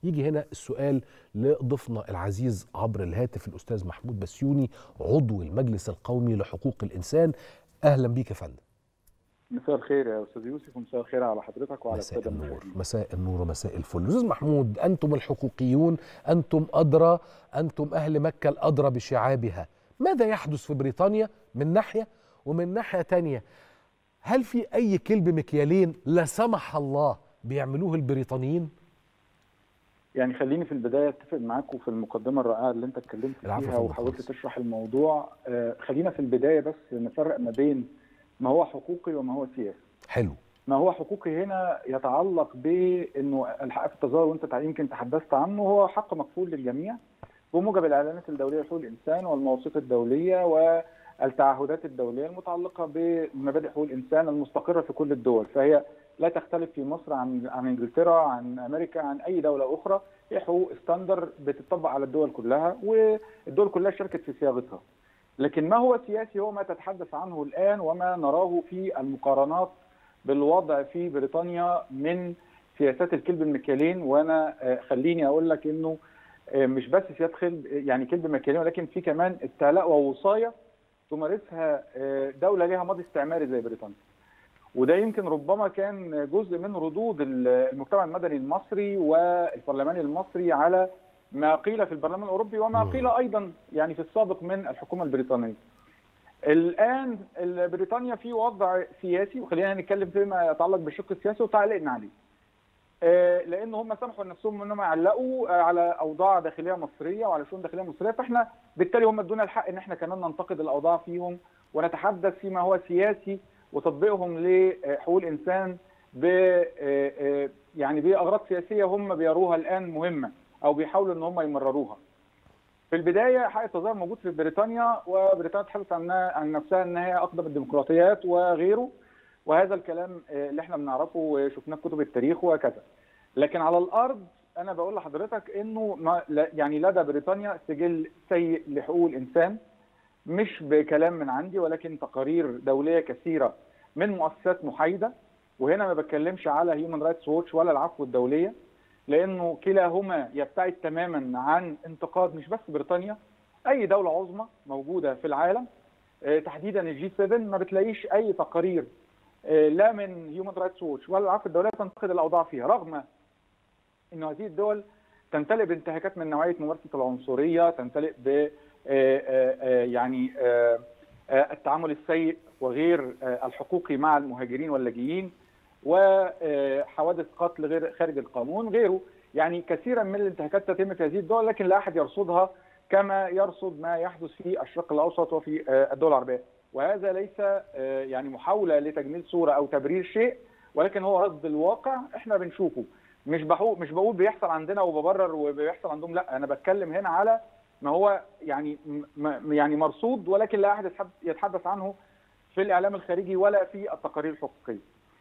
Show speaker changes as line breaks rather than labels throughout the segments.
يجي هنا السؤال لضيفنا العزيز عبر الهاتف الاستاذ محمود بسيوني عضو المجلس القومي لحقوق الانسان اهلا بيك يا فندم
مساء الخير يا استاذ يوسف ومساء الخير على حضرتك وعلى
مساء
الساده
النور
المشاهدين.
مساء النور ومساء الفل استاذ محمود انتم الحقوقيون انتم ادرى انتم اهل مكه الادرى بشعابها ماذا يحدث في بريطانيا من ناحيه ومن ناحيه تانية هل في اي كلب مكيالين لا سمح الله بيعملوه البريطانيين
يعني خليني في البدايه اتفق معاكم في المقدمه الرائعه اللي انت اتكلمت
العفو يا
فيها
فندم
وحاولت
خالص.
تشرح الموضوع آه، خلينا في البدايه بس نفرق ما بين ما هو حقوقي وما هو سياسي.
حلو
ما هو حقوقي هنا يتعلق بانه الحق في التظاهر وانت تع- يمكن تحدثت عنه هو حق مكفول للجميع بموجب الاعلانات الدوليه لحقوق الانسان والمواثيق الدوليه والتعهدات الدوليه المتعلقه بمبادئ حقوق الانسان المستقره في كل الدول فهي لا تختلف في مصر عن عن انجلترا عن امريكا عن اي دوله اخرى هي حقوق ستاندر بتطبق على الدول كلها والدول كلها شاركت في صياغتها لكن ما هو سياسي هو ما تتحدث عنه الان وما نراه في المقارنات بالوضع في بريطانيا من سياسات الكلب المكيالين وانا آه، خليني اقول لك انه آه، مش بس سياسات كلب يعني كلب مكيالين ولكن في كمان استعلاء ووصايه تمارسها آه، دوله لها ماضي استعماري زي بريطانيا. وده يمكن ربما كان جزء من ردود المجتمع المدني المصري والبرلمان المصري على ما قيل في البرلمان الاوروبي وما
مم.
قيل ايضا يعني في السابق من الحكومه البريطانيه. الان ال- بريطانيا في وضع سياسي وخلينا نتكلم فيما يتعلق بالشق السياسي وتعليقنا عليه. آه، لان هم سمحوا لنفسهم انهم يعلقوا آه، على اوضاع داخليه مصريه وعلى شؤون داخليه مصريه فاحنا بالتالي هم ادونا الحق ان احنا كمان ننتقد الاوضاع فيهم ونتحدث فيما هو سياسي وتطبيقهم لحقوق الانسان ب آه، آه، يعني باغراض سياسيه هم بيروها الان مهمه او بيحاولوا ان هم يمرروها. في البدايه حق التظاهر موجود في بريطانيا وبريطانيا تحدث عنها عن نفسها ان هي اقدم الديمقراطيات وغيره وهذا الكلام آه، اللي احنا بنعرفه وشفناه في كتب التاريخ وكذا. لكن على الارض انا بقول لحضرتك انه ما لا- يعني لدى بريطانيا سجل سيء لحقوق الانسان مش بكلام من عندي ولكن تقارير دوليه كثيره من مؤسسات محايده وهنا ما بتكلمش على هيومن رايتس ووتش ولا العفو الدوليه لانه كلاهما يبتعد تماما عن انتقاد مش بس بريطانيا اي دوله عظمى موجوده في العالم آه، تحديدا الجي 7 ما بتلاقيش اي تقارير آه، لا من هيومن رايتس ووتش ولا العفو الدوليه تنتقد الاوضاع فيها رغم انه هذه الدول تمتلئ بانتهاكات من نوعيه ممارسه العنصريه تمتلئ ب آه، آه، آه، يعني آه، آه، التعامل السيء وغير آه، الحقوقي مع المهاجرين واللاجئين وحوادث قتل غير خارج القانون غيره يعني كثيرا من الانتهاكات تتم في هذه الدول لكن لا احد يرصدها كما يرصد ما يحدث في الشرق الاوسط وفي آه، الدول العربيه وهذا ليس آه، يعني محاوله لتجميل صوره او تبرير شيء ولكن هو رصد الواقع احنا بنشوفه مش بحو مش بقول بيحصل عندنا وببرر وبيحصل عندهم لا انا بتكلم هنا على ما هو يعني م- يعني مرصود ولكن لا احد يتحد- يتحدث عنه في الاعلام الخارجي ولا في التقارير الحقوقيه.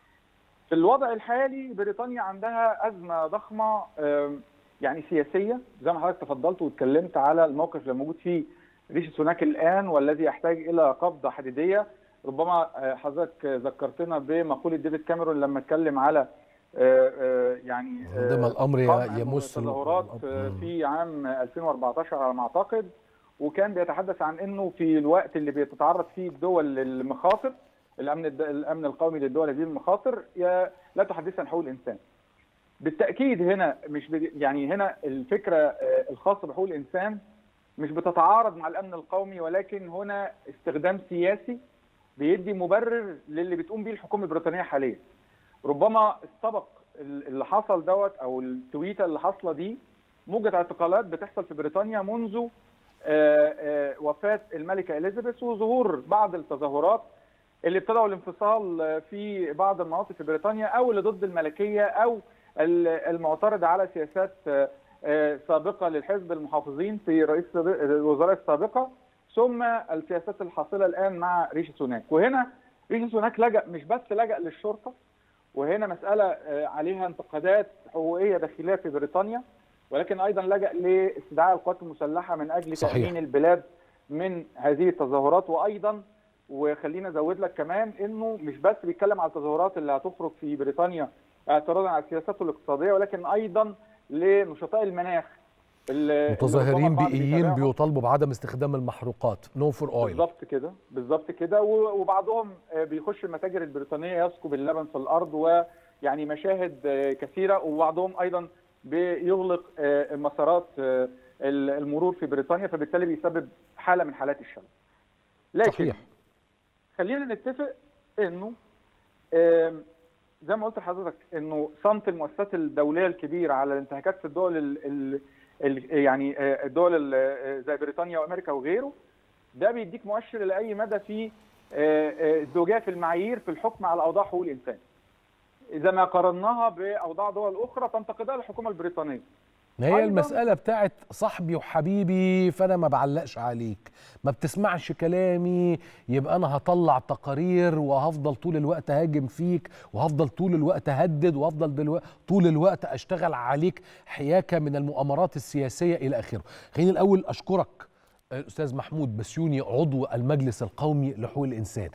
في الوضع الحالي بريطانيا عندها ازمه ضخمه آم، يعني سياسيه زي ما حضرتك تفضلت واتكلمت على الموقف اللي موجود فيه ريشي سوناك الان والذي يحتاج الى قبضه حديديه ربما آه، حضرتك ذكرتنا بمقوله ديفيد كاميرون لما اتكلم على آه، آه، يعني آه،
عندما الامر
قمع
يمس ال-
التظاهرات آه، في عام 2014 على ما اعتقد وكان بيتحدث عن انه في الوقت اللي بتتعرض فيه الدول للمخاطر الامن الد- الامن القومي للدول هذه المخاطر يا- لا تحدث عن حقوق الانسان. بالتاكيد هنا مش بد- يعني هنا الفكره آه، الخاصه بحقوق الانسان مش بتتعارض مع الامن القومي ولكن هنا استخدام سياسي بيدي مبرر للي بتقوم بيه الحكومه البريطانيه حاليا. ربما السبق اللي حصل دوت او التويته اللي حاصله دي موجة اعتقالات بتحصل في بريطانيا منذ آه، آه، وفاة الملكة إليزابيث وظهور بعض التظاهرات اللي ابتدعوا الانفصال آه، في بعض المناطق في بريطانيا أو اللي ضد الملكية أو ال- المعترض على سياسات آه، آه، سابقة للحزب المحافظين في رئيس الوزراء السابقة ثم السياسات الحاصلة الآن مع ريشي سوناك وهنا ريشي سوناك لجأ مش بس لجأ للشرطة وهنا مسألة آه، عليها انتقادات حقوقية داخلية في بريطانيا ولكن ايضا لجا لاستدعاء القوات المسلحه من اجل
صحيح.
تامين البلاد من هذه التظاهرات وايضا وخلينا ازود لك كمان انه مش بس بيتكلم على التظاهرات اللي هتخرج في بريطانيا اعتراضا على سياساته الاقتصاديه ولكن ايضا لنشطاء المناخ اللي
متظاهرين
البعض
بيئيين
بيتابعهم.
بيطالبوا بعدم استخدام المحروقات نو فور اويل
بالظبط كده بالظبط كده و- وبعضهم آه، بيخش المتاجر البريطانيه يسكب اللبن في الارض ويعني مشاهد آه، كثيره وبعضهم ايضا بيغلق آه، مسارات آه، ال- المرور في بريطانيا فبالتالي بيسبب حاله من حالات الشلل. لكن
صحيح
خلينا نتفق انه آم، زي ما قلت لحضرتك انه صمت المؤسسات الدوليه الكبيره على الانتهاكات في الدول ال ال ال يعني آه، الدول ال- آه، زي بريطانيا وامريكا وغيره ده بيديك مؤشر لاي مدى في آه، آه، ازدواجيه في المعايير في الحكم على اوضاع حقوق الانسان. اذا ما قارناها باوضاع دول اخرى تنتقدها الحكومه البريطانيه.
ما هي
أيضاً.
المسألة بتاعت صاحبي وحبيبي فأنا ما بعلقش عليك ما بتسمعش كلامي يبقى أنا هطلع تقارير وهفضل طول الوقت هاجم فيك وهفضل طول الوقت أهدد وهفضل دلو... طول الوقت أشتغل عليك حياكة من المؤامرات السياسية إلى آخره خليني الأول أشكرك الأستاذ محمود بسيوني عضو المجلس القومي لحقوق الإنسان